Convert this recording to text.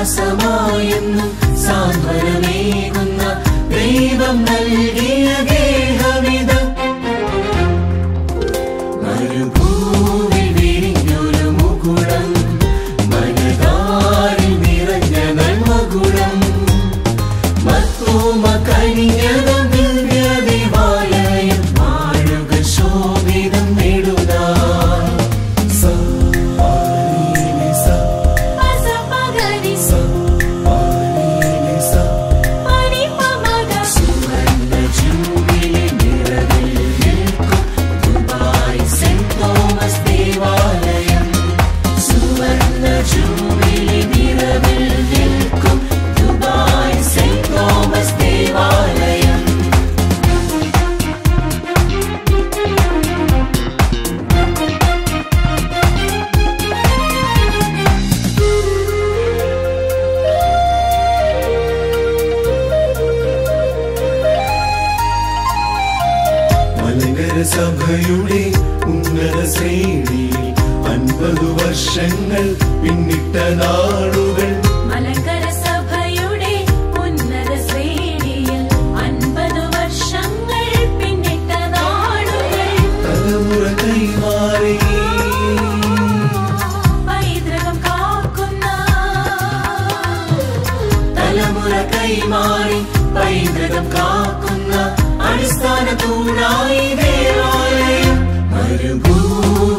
ശ്വാസമായെന്നും സാന്ത്വനമേകുന്ന ദൈവം നൽകിയ ഗേഹമിത് മരുഭൂവിൽ വിരിഞ്ഞൊരു മുകുളം മനതാരിൽ നിറഞ്ഞ നന്മകുളം മർത്തോമ കനിഞ്ഞതും ദിവ്യ ദേവാലയം വാഴുക ശോഭിതം നേടുക സ പാരീനി സ പസപഗരി സ പാരീനി സ സുവർണ്ണ ജൂബിലി നിറവിൽ നിൽക്കും ദുബായ് സെന്റ് തോമസ് ദേവാലയം സുവർണ്ണ ജൂബിലി നിറവിൽ നിൽക്കും ദുബായ് സെന്റ് തോമസ് ദേവാലയം മലങ്കര സഭയുടെ ഉന്നത ശ്രേണിയിൽ അൻപതു വർഷങ്ങൾ പിന്നിട്ട നാളുകൾ മലങ്കര സഭയുടെ ഉന്നത ശ്രേണിയിൽ അൻപത് വർഷങ്ങൾ പിന്നിട്ട നാടുകൾ തലമുറ കൈമാറി പൈതൃകം കാക്കുന്ന തലമുറ കൈമാറി പൈതൃകം കാക്കുന്ന അടിസ്ഥാന തൂണായി ദേവാലയം മരുഭൂമി